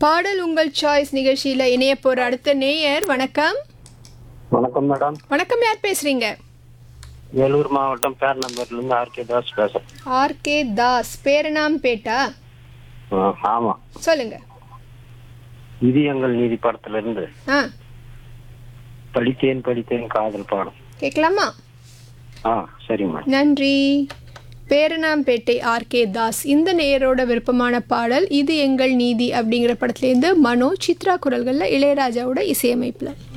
பாடல் உங்கள் சாய்ஸ் நிகழ்ச்சியில் இணைய போகிற அடுத்த நேயர் வணக்கம் வணக்கம் மேடம் வணக்கம் யார் பேசுறீங்க வேலூர் மாவட்டம் பேர் நம்பர்ல இருந்து ஆர்கே தாஸ் பேசுறேன் ஆர்கே தாஸ் பேரணாம்பேட்டா ஆ, ஆமா சொல்லுங்க இது எங்கள் நீதி படத்துல இருந்து ஆ படித்தேன் படித்தேன் காதல் பாடம் கேட்கலாமா ஆ சரி மேடம் நன்றி பேரணாம்பேட்டை ஆர்கே தாஸ் இந்த நேயரோட விருப்பமான பாடல் இது எங்கள் நீதி அப்படிங்கிற படத்துலேருந்து மனோ சித்ரா குரல்களில் இளையராஜாவோட இசையமைப்பில்